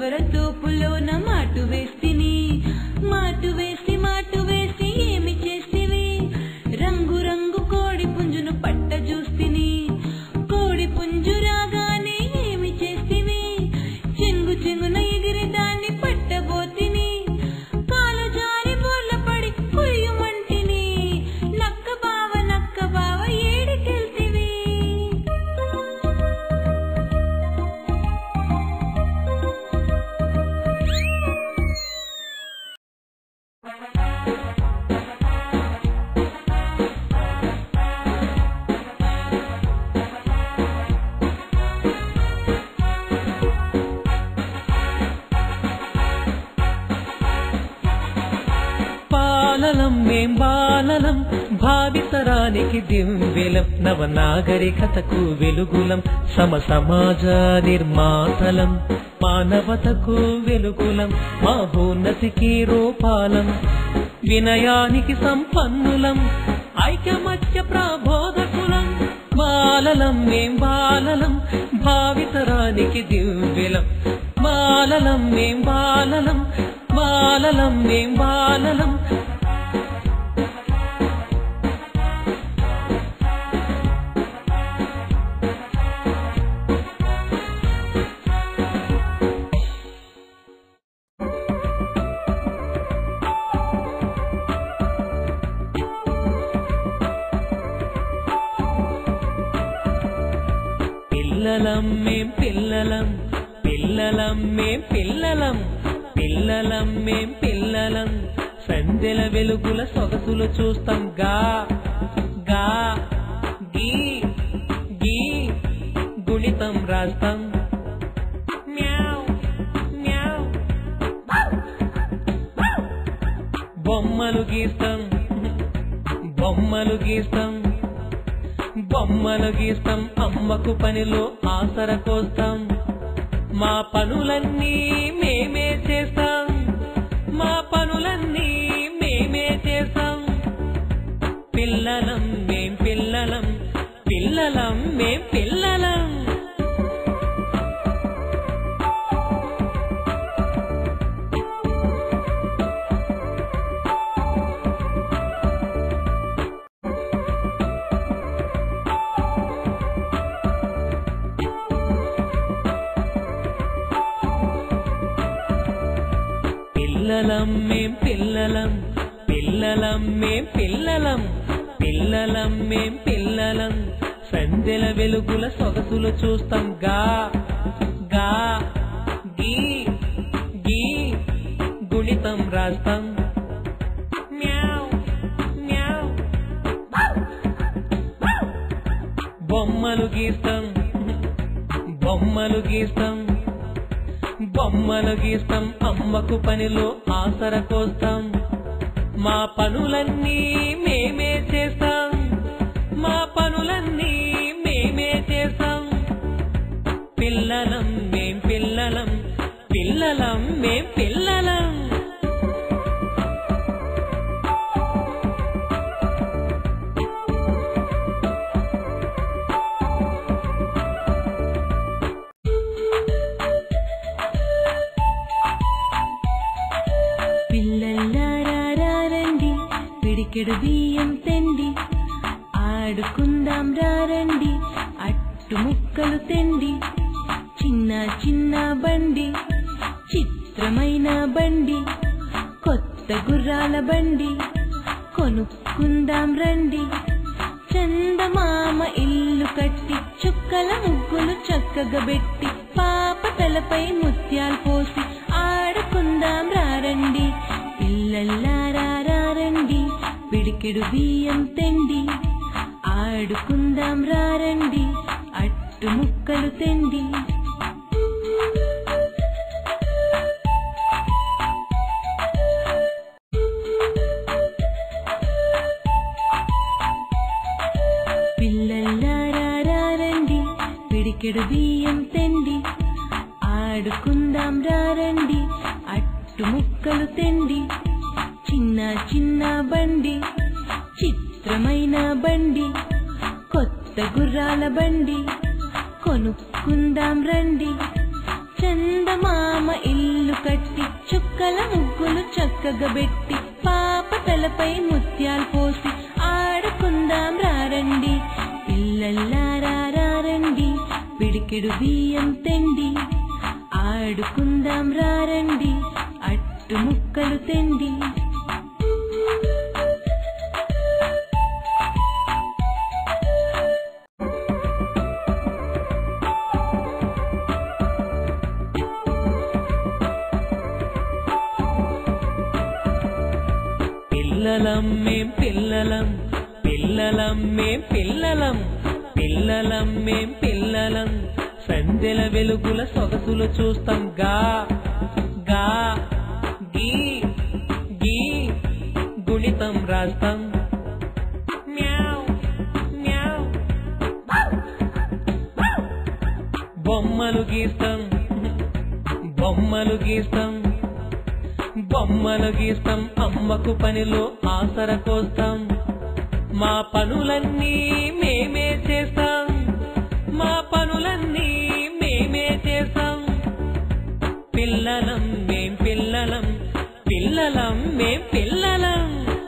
కలవర తోపులోన మాటు వేస్తిని మాటు వేసి మాటు వేసి ఏమి చేస్తివి రంగు రంగు కోడి పుంజును పట్ట చూస్తిని కోడి పుంజు రాగానే ఏమి చేస్తివి చెంగు చెంగున ఎగిరి దాన్ని పట్టబోతిని కాలు జారి బోర్ల పడి కుయ్యమంటిని నక్క బావ నక్క బావ ఏడికెళ్తివి పాలలం మేం బాలలం భావితరానికి దివ్యలం నవ నాగరికతకు వెలుగులం సమ సమాజ నిర్మాతలం మానవతకు వెలుగులం మహోన్నతికి రూపాలం వినయానికి సంపన్నులం ఐకమత్య ప్రబోధకులం బాలలం మేం బాలలం భావితరానికి దివ్యలం బాలలం మేం బాలలం బాలలం మేం బాలలం పిల్లలం మేం పిల్లలం పిల్లలం మేం పిల్లలం పిల్లలం మేం పిల్లలం సందెల వెలుగుల సొగసులు చూస్తాం గా గా గీ గీ గుణితం రాస్తాం మ్యావ్ మ్యావ్ బొమ్మలు గీస్తాం బొమ్మలు గీస్తాం బొమ్మలు గీస్తాం అమ్మకు పనిలో ఆసర కోస్తాం మా పనులన్నీ మేమే చేస్తాం మా పనులన్నీ మేమే చేస్తాం పిల్లలం మేం పిల్లలం పిల్లలం మేం పిల్లలం పిల్లలం మేం పిల్లలం పిల్లలం మేం పిల్లలం పిల్లలం మేం పిల్లలం సందెల వెలుగుల సొగసులు చూస్తాం గా గా గీ గీ గుణితం రాస్తాం మ్యావ్ మ్యావ్ బొమ్మలు గీస్తాం బొమ్మలు గీస్తాం బొమ్మలు గీస్తాం అమ్మకు పనిలో ఆసర కోస్తాం మా పనులన్నీ మేమే చేస్తాం మా పనులన్నీ మేమే చేస్తాం పిల్లలం మేం పిల్లలం పిల్లలం మేం పిల్లలం పిల్లల్లారండి పిడికెడు బియ్యం తెండి ఆడుకుందాం రారండి అట్టు ముక్కలు తెండి చిన్న చిన్న బండి చిత్రమైన బండి కొత్త గుర్రాల బండి కొనుక్కుందాం రండి చందమామ ఇల్లు కట్టి చుక్కల ముగ్గులు చక్కగా పెట్టి పాప తలపై ముత్యాలు పోసి ఆడుకుందాం రారండి పిల్లల్లారండి పిడికెడు బియ్యం తెండి ఆడుకుందాం రారండి అట్టు ముక్కలు తెండి పిల్లల్లారండి పిడికెడు బియ్యం తెండి ఆడుకుందాం రారండి అట్టు ముక్కలు తెండి చిన్న చిన్న బండి చిత్రమైన బండి కొత్త గుర్రాల బండి కొనుక్కుందాం రండి చందమామ ఇల్లు కట్టి చుక్కల ముగ్గులు చక్కగా పెట్టి పాప తలపై ముత్యాలు పోసి ఆడుకుందాం రారండి పిల్లల్లారా రారండి పిడికెడు బియ్యం తెండి ఆడుకుందాం రారండి అట్టు ముక్కలు తెండి పిల్లలం మేం పిల్లలం పిల్లలం మేం పిల్లలం పిల్లలం మేం పిల్లలం సందెల వెలుగుల సొగసులు చూస్తాం గా గా గీ గీ గుణితం రాస్తాం మ్యావ్ మ్యావ్ బొమ్మలు గీస్తాం బొమ్మలు గీస్తాం బొమ్మలు గీస్తాం అమ్మకు పనిలో ఆసర కోస్తాం మా పనులన్నీ మేమే చేస్తాం మా పనులన్నీ మేమే చేస్తాం పిల్లలం మేం పిల్లలం పిల్లలం మేం పిల్లలం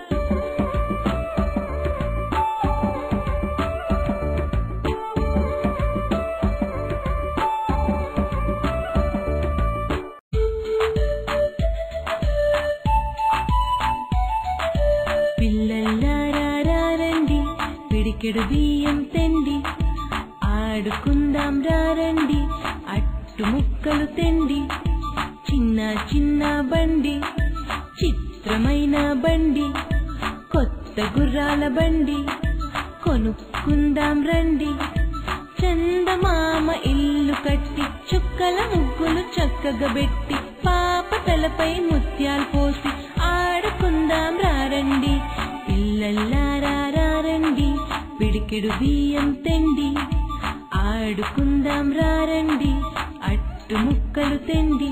పిల్లల్లారా రారండి పిడికెడు బియ్యం తెండి ఆడుకుందాం రారండి అట్టు ముక్కలు తెండి చిన్న చిన్న బండి చిత్రమైన బండి కొత్త గుర్రాల బండి కొనుక్కుందాం రండి చందమామ ఇల్లు కట్టి చుక్కల ముగ్గులు చక్కగా పెట్టి పాప తలపై ముత్యాలు పోసి ఆడుకుందాం రారండి పిల్లల్లారా రారండి పిడికెడు బియ్యం తెండి ఆడుకుందాం రారండి అట్టు ముక్కలు తెండి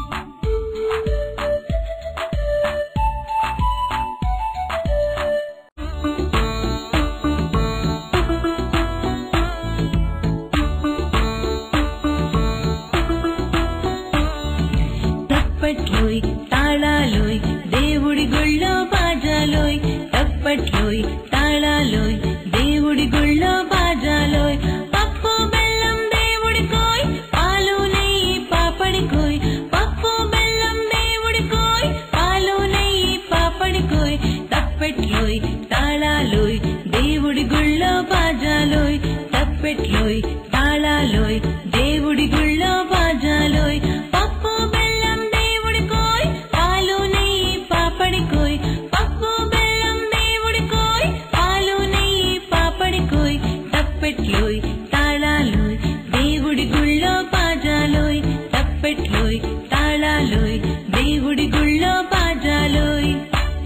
తప్పట్లోయ్ తాళాలోయ్ దేవుడి గుళ్ళో బాజాలోయ్ తప్పట్లోయ్ తాళాలోయ్ దేవుడి గుళ్ళో బాజాలోయ్ పప్పు బెల్లం దేవుడి కోయ్ పాలు నెయ్యి పాపడి కోయ్ పప్పు బెల్లం దేవుడి కోయ్ పాలు నెయ్యి పాపడి కోయ్ తప్పెట్లోయ్ తాళాలోయ్ దేవుడి గుళ్ళో బాజాలోయ్ తప్పెట్లోయ్ తాళాలోయ్ దేవుడి గుళ్ళో బాజాలోయ్ పప్పు బెల్లం దేవుడి కోయ్ పాలు నెయ్యి పాపడి కోయ్ పప్పు బెల్లం దేవుడి కోయ్ పాలు నెయ్యి పాపడి కోయ్ తప్పెట్లోయ్ తాళాలోయ్ దేవుడి గుళ్ళో బాజాలోయ్ తప్పెట్లోయ్ తాళాలోయ్ దేవుడి గుళ్ళో బాజాలోయ్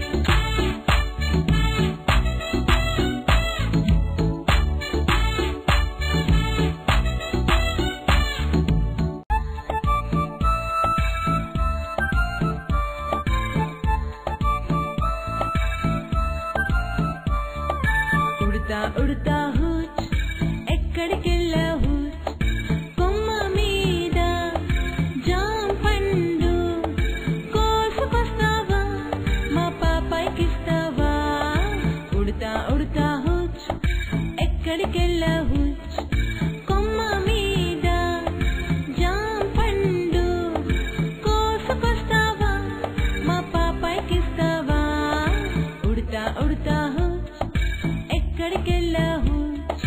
ఉడతా ఉడతా హూచ్ ఎక్కడికెళ్ళా హూచ్ కొమ్మ మీద జాం పండు కోసుకొస్తావా మా పాపాయికిస్తావా ఉడతా ఉడతా హూచ్ ఎక్కడికెళ్ళా హూచ్ కొమ్మ మీద జాం పండు కోసుకొస్తావా మా పాపాయికిస్తావా ఉడతా ఉడతా హూచ్ ఎక్కడికెళ్ళా హూచ్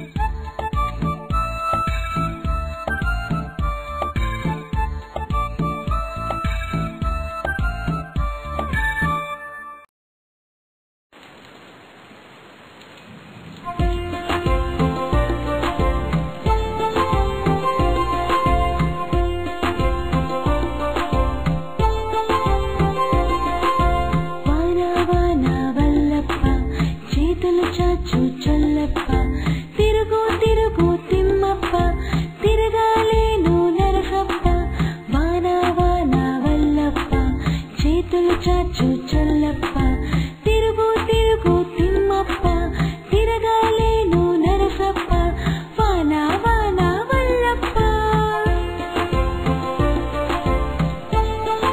వానా వానా వల్లప్ప చేతులు చాచు చల్లప్ప తిరుగు తిరుగు తిమ్మప్ప తిరగాలేను నరసప్ప వానా వానా వల్లప్ప చేతులు చాచు చల్లప్ప తిరుగు తిరుగు తిమ్మప్ప తిరగాలేను నరసప్ప వానా వానా వల్లప్ప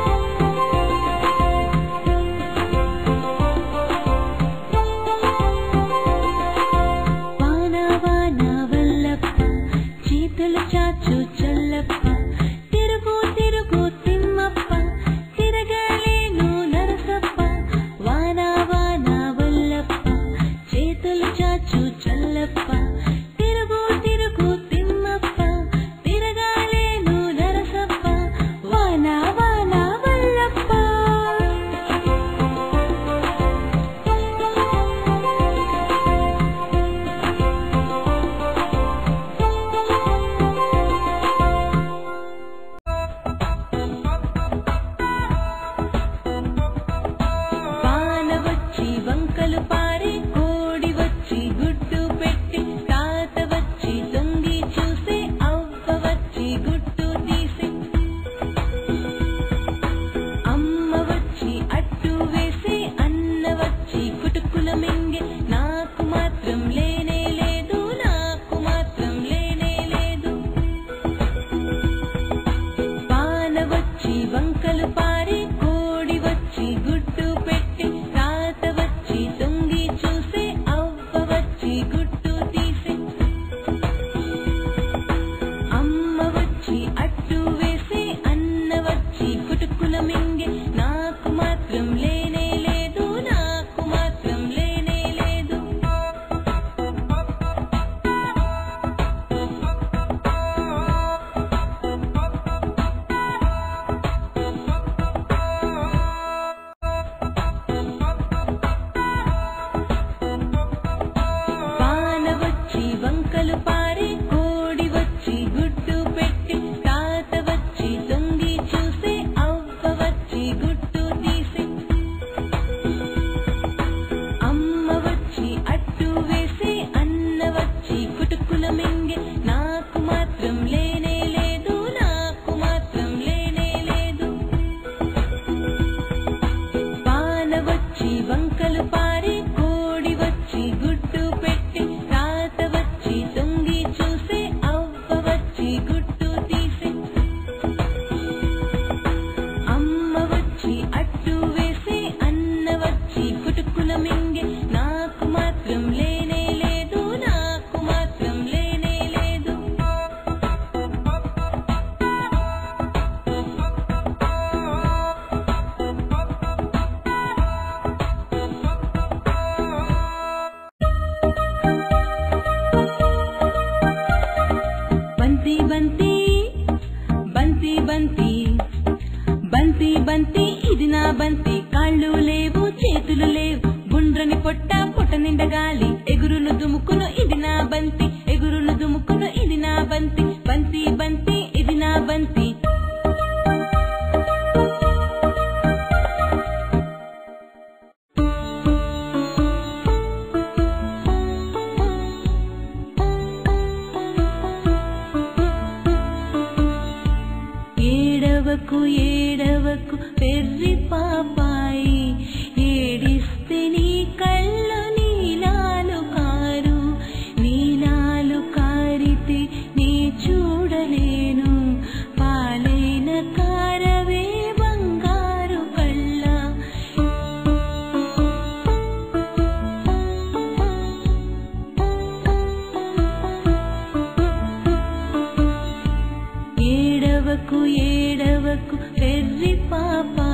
మింగే నాకు మాత్రం లేనే లేదు నాకు మాత్రం లేనే లేదు వాన వచ్చి వంకలు పారి కోడి వచ్చి గుడ్డు పెట్టి తాత వచ్చి తొంగి చూసి అవ్వ వచ్చి గుట్టు తీసి అమ్మ వచ్చి అట్టు వేసి అన్న వచ్చి కుటుకుల మింగి నాకు మాత్రం లేనే లేదు నాకు మాత్రం లేనే లేదు వాన వచ్చి వంకలు పారి కోడి వచ్చి గుడ్డు పెట్టి తాత వచ్చి తొంగి చూసి అవ్వ వచ్చి గుట్టు తీసి అమ్మ వచ్చి అట్టు వేసి అన్న వచ్చి కుటుకుల మింగి నాకు మాత్రం లేనే లేదు నాకు మాత్రం లేనే లేదు బంతి బంతి బంతి బంతి బంతి బంతి ఇది నా బంతి కాళ్ళు లేవు చేతులు లేవు గుండ్రని పొట్ట పొట్ట నిండా గాలి ఎగురులు దుముకును ఇది నా బంతి ఎగురులు దుముకును ఇది నా బంతి బంతి బంతి ఇది నా బంతి ఏడవకు ఏడవకు పెర్రి పాపాయి ఏడిస్తే నీ కళ్ళు నీలాలు కారు నీలాలు కారితే నీ చూడలేను పాలైన కారవే బంగారు కళ్ళ ఏడవకు ఏడవకు పెర్రి పాపా